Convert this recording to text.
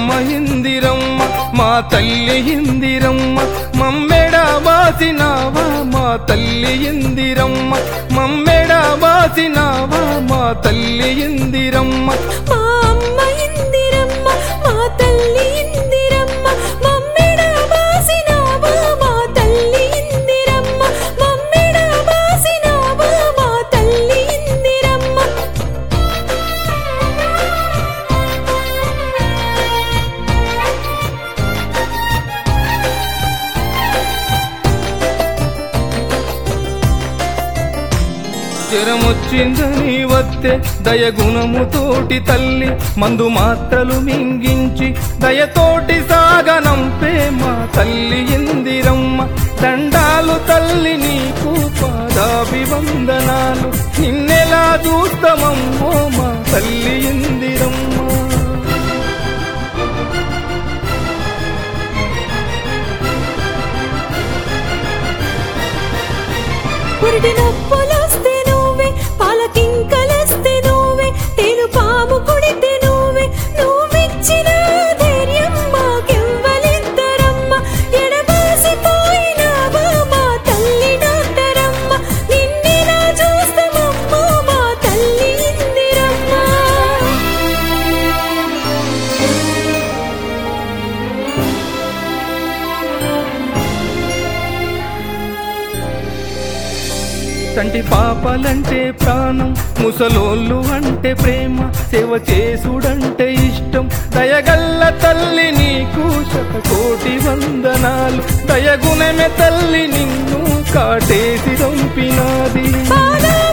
అమ్మ ఇందిరమ్మ మా తల్లి ఇందిరమ్మ మమ్మెడ బాసినావా మా తల్లి ఇందిరమ్మ మమ్మెడ బాసినావా మా తల్లి ఇందిరమ్మ మా అమ్మ ఇందిరమ్మ మా తల్లి ఇందిరమ్మ మమ్మెడ బాసినావా మా తల్లి ఇందిరమ్మ మమ్మెడ బాసినావా మా తల్లి ఇందిరమ్మ జ్వరమొచ్చిందని వత్తే దయగుణముతోటి తల్లి మందు మాత్రలు మింగించి దయతోటి సాగనంపే మా తల్లి ఇందిరమ్మ దండాలు తల్లి నీకు పాదాభివందనాలు నిన్నెలా చూస్తామమ్మో మా తల్లి ఇందిరమ్మ పురిటి నొప్పులొస్తే నువ్వే పాలకింకలొస్తే నువ్వే తేను పాము కొడితే నువ్వే నువ్విచ్చిన ధైర్యం మాకెవ్వలిద్దరమ్మ ఎడబాసిపోయినావా మా తల్లి డాక్టరమ్మ నిన్నెలా చూస్తామమ్మో మా తల్లి ఇందిరమ్మ కంటి పాపలంటే ప్రాణం ముసలోళ్ళు అంటే ప్రేమ సేవ చేసుడంటే ఇష్టం దయగల్ల తల్లి నీకు శతకోటి వందనాలు దయగుణమే తల్లి నిన్ను కాటేసి రంపినాది పాదా